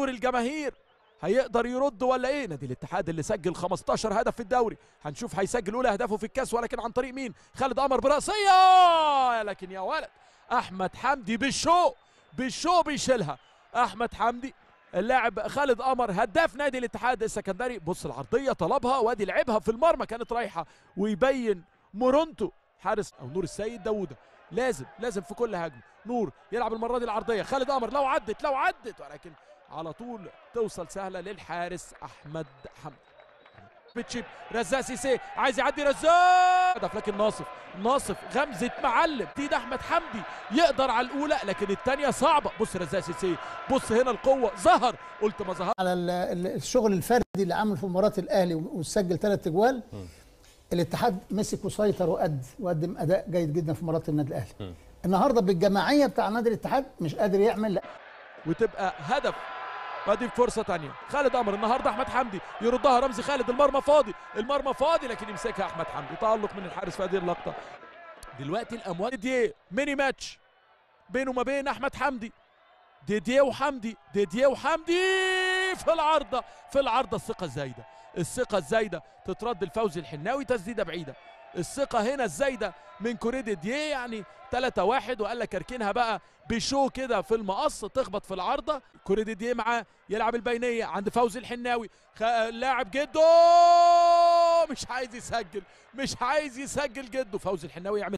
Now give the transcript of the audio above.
دور الجماهير هيقدر يرد ولا ايه نادي الاتحاد اللي سجل 15 هدف في الدوري هنشوف هيسجل اولى اهدافه في الكاس ولكن عن طريق مين خالد قمر براسيه لكن يا ولد احمد حمدي بالشو بالشو بيشيلها احمد حمدي اللاعب خالد قمر هداف نادي الاتحاد السكندري بص العرضيه طلبها وادي لعبها في المرمى كانت رايحه ويبين مورونتو حارس او نور السيد داوودة لازم لازم في كل هجمه نور يلعب المره دي العرضيه خالد قمر لو عدت لو عدت ولكن على طول توصل سهله للحارس احمد حمدي بتشيب رزاق سيسي عايز يعدي رزاق هدف لكن ناصف ناصف غمزه معلم تيد احمد حمدي يقدر على الاولى لكن الثانيه صعبه بص رزاق سيسي بص هنا القوه ظهر قلت ما ظهر على ال- ال- الشغل الفردي اللي عمله في مباراه الاهلي وسجل ثلاث اجوال الاتحاد مسك وسيطر وقد وقدم اداء جيد جدا في مباراه النادي الاهلي النهارده بالجماعيه بتاع نادي الاتحاد مش قادر يعمل لا وتبقى هدف ادي فرصه تانية خالد قمر النهارده احمد حمدي يردها رمزي خالد المرمى فاضي المرمى فاضي لكن يمسكها احمد حمدي تالق من الحارس في هذه اللقطه دلوقتي الاموال ديديه ميني ماتش بينه وما بين احمد حمدي ديديه وحمدي ديديه وحمدي في العارضه في العارضه الثقه الزايده الثقه الزايده تترد الفوزي الحناوي تسديده بعيده الثقه هنا الزايده من كوري ديديه يعني 3 1 وقال لك اركنها بقى بشو كده في المقص تخبط في العارضه كوري ديديه معاه يلعب البينيه عند فوزي الحناوي خ... لاعب جده مش عايز يسجل مش عايز يسجل جده فوزي الحناوي يعمل